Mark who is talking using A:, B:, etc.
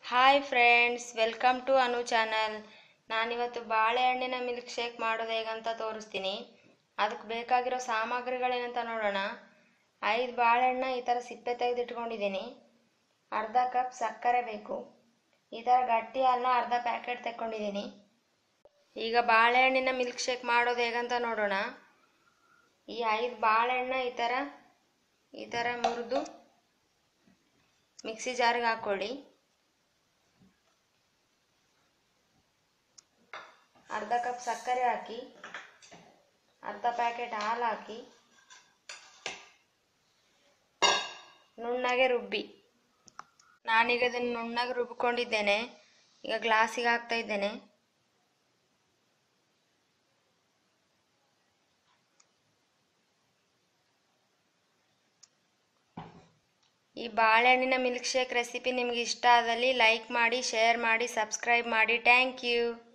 A: hi friends welcome to Anu channel ನಾನಿವತ್ತು ಬಾಳೆಹಣ್ಣಿನ milk shake ಮಾಡೋದು ಹೇಗಂತ ತೋರಿಸ್ತೀನಿ ಅದಕ್ಕೆ ಬೇಕಾಗಿರೋ ಸಾಮಗ್ರಿಗಳೇನಂತ ನೋಡೋಣ ಐದು ಬಾಳೆಹಣ್ಣ ಈ ಥರ ಸಿಪ್ಪೆ ತೆಗೆದಿಟ್ಕೊಂಡಿದ್ದೀನಿ ಅರ್ಧ ಕಪ್ ಸಕ್ಕರೆ ಬೇಕು ಈ ಥರ ಗಟ್ಟಿ ಅಲ್ಲ ಅರ್ಧ ಪ್ಯಾಕೆಟ್ ತೆಕ್ಕೊಂಡಿದ್ದೀನಿ ಈಗ ಬಾಳೆಹಣ್ಣಿನ ಮಿಲ್ಕ್ ಶೇಕ್ ಮಾಡೋದು ಹೇಗಂತ ನೋಡೋಣ ಈ ಐದು ಬಾಳೆಹಣ್ಣ ಈ ಥರ ಈ ಥರ ಮುರಿದು ಮಿಕ್ಸಿ ಜಾರ್ಗೆ ಹಾಕ್ಕೊಳ್ಳಿ ಅರ್ಧ ಕಪ್ ಸಕ್ಕರೆ ಹಾಕಿ ಅರ್ಧ ಪ್ಯಾಕೆಟ್ ಹಾಲು ಹಾಕಿ ನುಣ್ಣಗೆ ರುಬ್ಬಿ ನಾನೀಗ ಇದನ್ನು ನುಣ್ಣಗೆ ರುಬ್ಕೊಂಡಿದ್ದೇನೆ ಈಗ ಗ್ಲಾಸಿಗೆ ಹಾಕ್ತಾ ಇದ್ದೇನೆ ಈ ಬಾಳೆಹಣ್ಣಿನ ಮಿಲ್ಕ್ ಶೇಕ್ ರೆಸಿಪಿ ನಿಮಗೆ ಇಷ್ಟ ಆದಲ್ಲಿ ಲೈಕ್ ಮಾಡಿ ಶೇರ್ ಮಾಡಿ ಸಬ್ಸ್ಕ್ರೈಬ್ ಮಾಡಿ ಥ್ಯಾಂಕ್ ಯು